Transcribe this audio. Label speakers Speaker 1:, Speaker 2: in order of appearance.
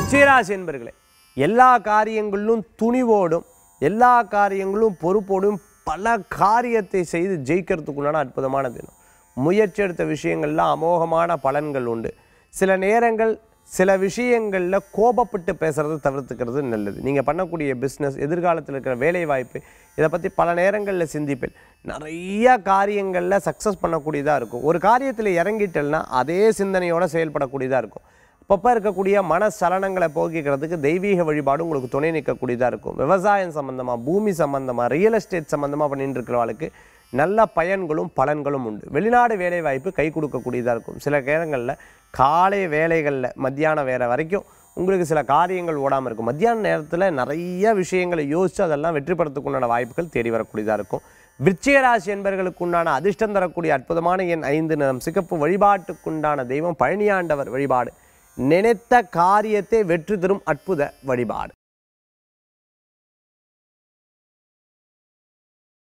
Speaker 1: விருச்சிகராசி என்பர்களே எல்லா காரியங்களிலும் துணிவோடும் எல்லா காரியங்களும் பொறுப்போடும் பல காரியத்தை செய்து ஜெயிக்கிறதுக்குண்டான அற்புதமான தினம் முயற்சி எடுத்த விஷயங்கள்லாம் அமோகமான பலன்கள் உண்டு சில நேரங்கள் சில விஷயங்களில் கோபப்பட்டு பேசுறது தவிர்த்துக்கிறது நல்லது நீங்கள் பண்ணக்கூடிய பிஸ்னஸ் எதிர்காலத்தில் இருக்கிற வேலை வாய்ப்பு இதை பற்றி பல நேரங்களில் சிந்திப்பேன் நிறைய காரியங்களில் சக்ஸஸ் பண்ணக்கூடியதாக இருக்கும் ஒரு காரியத்தில் இறங்கிட்டேன்னா அதே சிந்தனையோடு செயல்படக்கூடியதாக இருக்கும் அப்பப்போ இருக்கக்கூடிய மன சலனங்களை போக்கிக்கிறதுக்கு தெய்வீக வழிபாடு உங்களுக்கு துணை நிற்கக்கூடியதாக இருக்கும் விவசாயம் சம்மந்தமாக பூமி சம்மந்தமாக ரியல் எஸ்டேட் சம்மந்தமாக பண்ணிட்டு இருக்கிறவளுக்கு நல்ல பயன்களும் பலன்களும் உண்டு வெளிநாடு வேலை வாய்ப்பு கை கொடுக்கக்கூடியதாக இருக்கும் சில நேரங்களில் காலை வேலைகளில் மத்தியான வேலை வரைக்கும் உங்களுக்கு சில காரியங்கள் ஓடாமல் இருக்கும் மத்தியான நேரத்தில் நிறைய விஷயங்களை யோசித்து அதெல்லாம் வெற்றிப்படுத்துக்குண்டான வாய்ப்புகள் தேடி வரக்கூடியதாக இருக்கும் விருச்சிக ராசி என்பவர்களுக்கு உண்டான அதிர்ஷ்டம் தரக்கூடிய அற்புதமான எண் ஐந்து நிறம் சிகப்பு வழிபாட்டுக்குண்டான தெய்வம் பழனியாண்டவர் வழிபாடு நினைத்த காரியத்தை வெற்றி தரும் அற்புத வழிபாடு